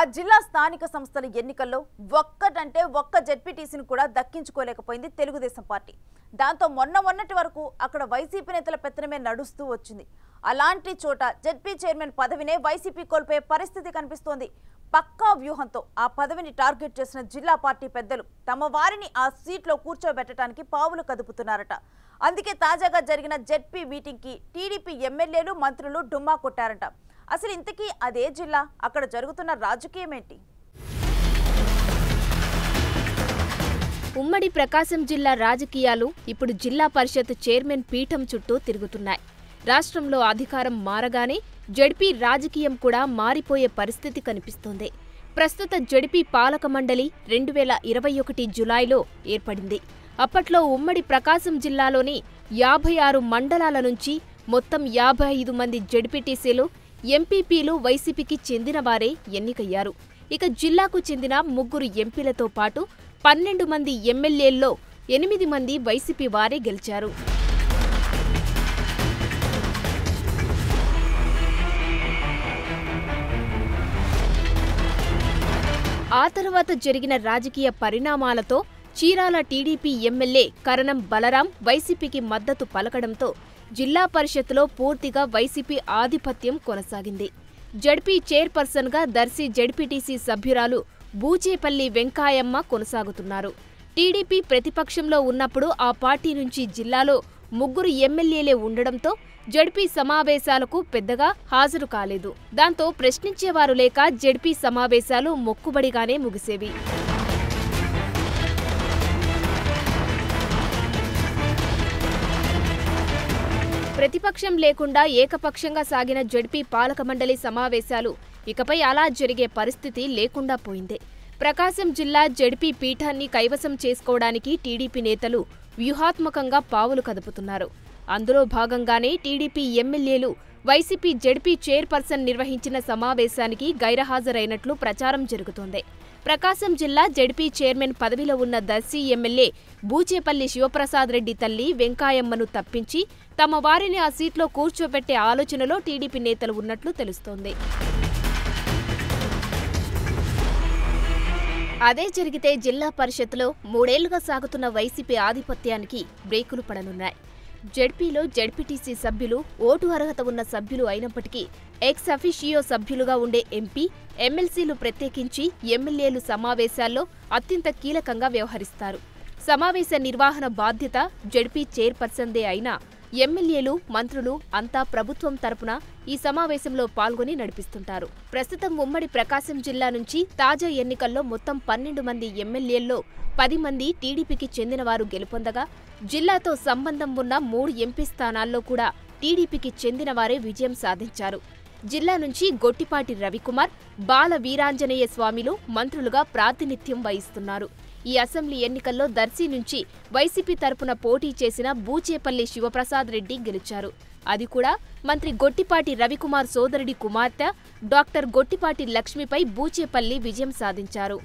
జిల్లా స్థానిక సంస్థల ఎన్నికల్లో ఒక్కటంటే ఒక్క జెడ్పీటీసీని కూడా దక్కించుకోలేకపోయింది తెలుగుదేశం పార్టీ దాంతో మొన్న మొన్నటి వరకు అక్కడ వైసీపీ నేతల పెత్తనమే నడుస్తూ వచ్చింది అలాంటి చోట జెడ్పీ చైర్మన్ పదవినే వైసీపీ కోల్పోయే పరిస్థితి కనిపిస్తోంది పక్కా వ్యూహంతో ఆ పదవిని టార్గెట్ చేసిన జిల్లా పార్టీ పెద్దలు తమ వారిని ఆ సీట్లో కూర్చోబెట్టడానికి పావులు కదుపుతున్నారట అందుకే తాజాగా జరిగిన జెడ్పీ మీటింగ్కి టీడీపీ ఎమ్మెల్యేలు మంత్రులు డుమ్మా కొట్టారట అసలు ఇంతకీ అదే జిల్లా అక్కడ జరుగుతున్న రాజకీయం ఏంటి ఉమ్మడి ప్రకాశం జిల్లా రాజకీయాలు ఇప్పుడు జిల్లా పరిషత్ చైర్మన్ పీఠం చుట్టూ తిరుగుతున్నాయి రాష్ట్రంలో అధికారం మారగానే జడ్పీ రాజకీయం కూడా మారిపోయే పరిస్థితి కనిపిస్తోంది ప్రస్తుత జడ్పీ పాలక మండలి రెండు వేల ఇరవై ఒకటి జులైలో ఏర్పడింది అప్పట్లో ఉమ్మడి ప్రకాశం జిల్లాలోని యాభై ఆరు మండలాల నుంచి మొత్తం యాభై ఐదు మంది జడ్పీటీసీలు ఎంపీపీలు వైసీపీకి చెందిన వారే ఎన్నికయ్యారు ఇక జిల్లాకు చెందిన ముగ్గురు ఎంపీలతో పాటు పన్నెండు మంది ఎమ్మెల్యేల్లో ఎనిమిది మంది వైసీపీ వారే గెలిచారు ఆ తర్వాత జరిగిన రాజకీయ పరిణామాలతో చీరాల టీడీపీ ఎమ్మెల్యే కరణం బలరాం వైసీపీకి మద్దతు పలకడంతో జిల్లా పరిషత్లో పూర్తిగా వైసీపీ ఆధిపత్యం కొనసాగింది జడ్పీ చైర్పర్సన్గా దర్శి జడ్పీటీసీ సభ్యురాలు బూచేపల్లి వెంకాయమ్మ కొనసాగుతున్నారు టీడీపీ ప్రతిపక్షంలో ఉన్నప్పుడు ఆ పార్టీ నుంచి జిల్లాలో ముగ్గురు ఎమ్మెల్యేలే ఉండడంతో జడ్పీ సమావేశాలకు పెద్దగా హాజరు కాలేదు దాంతో ప్రశ్నించేవారు లేక జడ్పీ సమావేశాలు మొక్కుబడిగానే ముగిసేవి ప్రతిపక్షం లేకుండా ఏకపక్షంగా సాగిన జడ్పీ పాలక మండలి సమావేశాలు ఇకపై అలా జరిగే పరిస్థితి లేకుండా పోయింది ప్రకాశం జిల్లా జడ్పీ పీఠాన్ని కైవసం చేసుకోవడానికి టీడీపీ నేతలు వ్యూహాత్మకంగా పావులు కదుపుతున్నారు అందులో భాగంగానే టీడీపీ ఎమ్మెల్యేలు వైసీపీ జడ్పీ చైర్పర్సన్ నిర్వహించిన సమావేశానికి గైరహాజరైనట్లు ప్రచారం జరుగుతోంది ప్రకాశం జిల్లా జడ్పీ చైర్మన్ పదవిలో ఉన్న దర్శి ఎమ్మెల్యే బూచేపల్లి శివప్రసాద్ రెడ్డి తల్లి వెంకాయమ్మను తప్పించి తమ వారిని ఆ సీట్లో కూర్చోబెట్టే ఆలోచనలో టీడీపీ నేతలు ఉన్నట్లు తెలుస్తోంది అదే జరిగితే జిల్లా పరిషత్లో మూడేళ్లుగా సాగుతున్న వైసీపీ ఆధిపత్యానికి బ్రేకులు పడనున్నాయి జడ్పీలో జడ్పీటీసీ సభ్యులు ఓటు అర్హత ఉన్న సభ్యులు అయినప్పటికీ ఎక్స్ అఫిషియో సభ్యులుగా ఉండే ఎంపీ ఎమ్మెల్సీలు ప్రత్యేకించి ఎమ్మెల్యేలు సమావేశాల్లో అత్యంత కీలకంగా వ్యవహరిస్తారు సమావేశ నిర్వహణ బాధ్యత జడ్పీ చైర్పర్సన్దే అయినా ఎమ్మెల్యేలు మంత్రులు అంతా ప్రభుత్వం తరపున ఈ సమావేశంలో పాల్గొని నడిపిస్తుంటారు ప్రస్తుతం ఉమ్మడి ప్రకాశం జిల్లా నుంచి తాజా ఎన్నికల్లో మొత్తం పన్నెండు మంది ఎమ్మెల్యేల్లో పది మంది టీడీపీకి చెందిన వారు గెలుపొందగా జిల్లాతో సంబంధం ఉన్న మూడు ఎంపీ స్థానాల్లో కూడా టీడీపీకి చెందిన వారే విజయం సాధించారు జిల్లా నుంచి గొట్టిపాటి రవికుమార్ బాల వీరాంజనేయ స్వామిలు మంత్రులుగా ప్రాతినిధ్యం వహిస్తున్నారు ఈ అసెంబ్లీ ఎన్నికల్లో దర్శి నుంచి వైసీపీ తరపున పోటీ చేసిన బూచేపల్లి శివప్రసాద్ రెడ్డి గెలిచారు అది కూడా మంత్రి గొట్టిపాటి రవికుమార్ సోదరుడి కుమార్తె డాక్టర్ గొట్టిపాటి లక్ష్మిపై బూచేపల్లి విజయం సాధించారు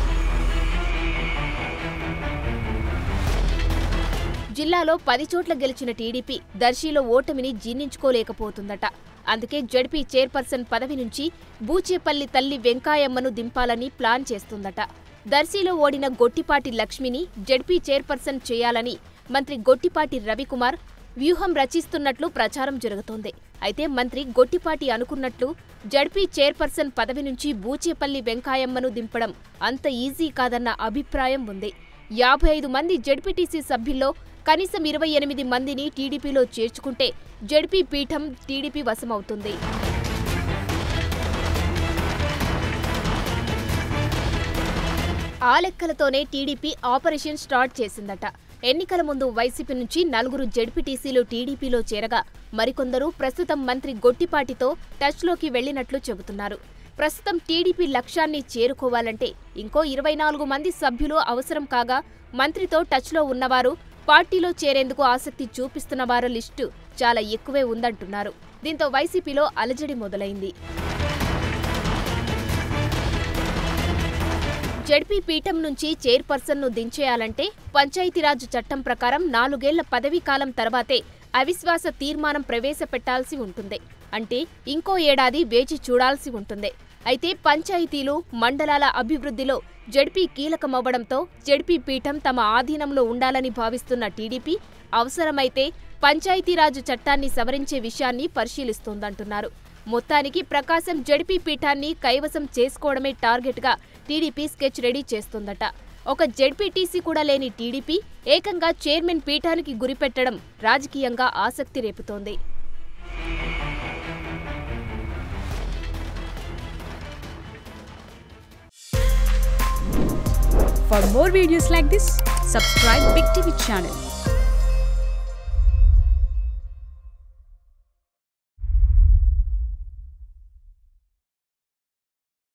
జిల్లాలో పది చోట్ల గెలిచిన టీడీపీ దర్శిలో ఓటమిని జీర్ణించుకోలేకపోతుందట అందుకే జడ్పీ చైర్పర్సన్ పదవి నుంచి బూచేపల్లి తల్లి వెంకాయమ్మను దింపాలని ప్లాన్ చేస్తుందట దర్శిలో ఓడిన గొట్టిపాటి లక్ష్మిని జడ్పీ చైర్పర్సన్ చేయాలని మంత్రి గొట్టిపాటి రవికుమార్ వ్యూహం రచిస్తున్నట్లు ప్రచారం జరుగుతోంది అయితే మంత్రి గొట్టిపాటి అనుకున్నట్లు జడ్పీ చైర్పర్సన్ పదవి నుంచి బూచేపల్లి వెంకాయమ్మను దింపడం అంత ఈజీ కాదన్న అభిప్రాయం ఉంది యాభై ఐదు మంది జడ్పీటీసీ సభ్యుల్లో కనీసం ఇరవై ఎనిమిది మందిని టీడీపీలో చేర్చుకుంటే జడ్పీ పీఠం టీడీపీ వశమవుతుంది ఆ లెక్కలతోనే టీడీపీ ఆపరేషన్ స్టార్ట్ చేసిందట ఎన్నికల ముందు వైసీపీ నుంచి నలుగురు జడ్పీటీసీలు టీడీపీలో చేరగా మరికొందరు ప్రస్తుతం మంత్రి గొట్టిపాటితో టచ్లోకి వెళ్లినట్లు చెబుతున్నారు ప్రస్తుతం టీడీపీ లక్ష్యాన్ని చేరుకోవాలంటే ఇంకో ఇరవై నాలుగు మంది సభ్యులు అవసరం కాగా మంత్రితో టచ్లో ఉన్నవారు పార్టీలో చేరేందుకు ఆసక్తి చూపిస్తున్న వారి లిస్టు చాలా ఎక్కువే ఉందంటున్నారు దీంతో వైసీపీలో అలజడి మొదలైంది జడ్పీ పీఠం నుంచి చైర్పర్సన్ను దించేయాలంటే పంచాయతీరాజ్ చట్టం ప్రకారం నాలుగేళ్ల పదవీ కాలం తర్వాతే అవిశ్వాస తీర్మానం ప్రవేశపెట్టాల్సి ఉంటుంది అంటే ఇంకో ఏడాది వేచి చూడాల్సి ఉంటుంది అయితే పంచాయతీలు మండలాల అభివృద్ధిలో జడ్పీ కీలకమవ్వడంతో జడ్పీ పీఠం తమ ఆధీనంలో ఉండాలని భావిస్తున్న టీడీపీ అవసరమైతే పంచాయతీరాజు చట్టాన్ని సవరించే విషయాన్ని పరిశీలిస్తోందంటున్నారు మొత్తానికి ప్రకాశం జడ్పీ పీఠాన్ని కైవసం చేసుకోవడమే టార్గెట్గా టీడీపీ స్కెచ్ రెడీ చేస్తోందట ఒక జడ్పీటీసీ కూడా లేని టీడీపీ ఏకంగా చైర్మన్ పీఠానికి గురిపెట్టడం రాజకీయంగా ఆసక్తి రేపుతోంది For more videos like this, subscribe Big TV channel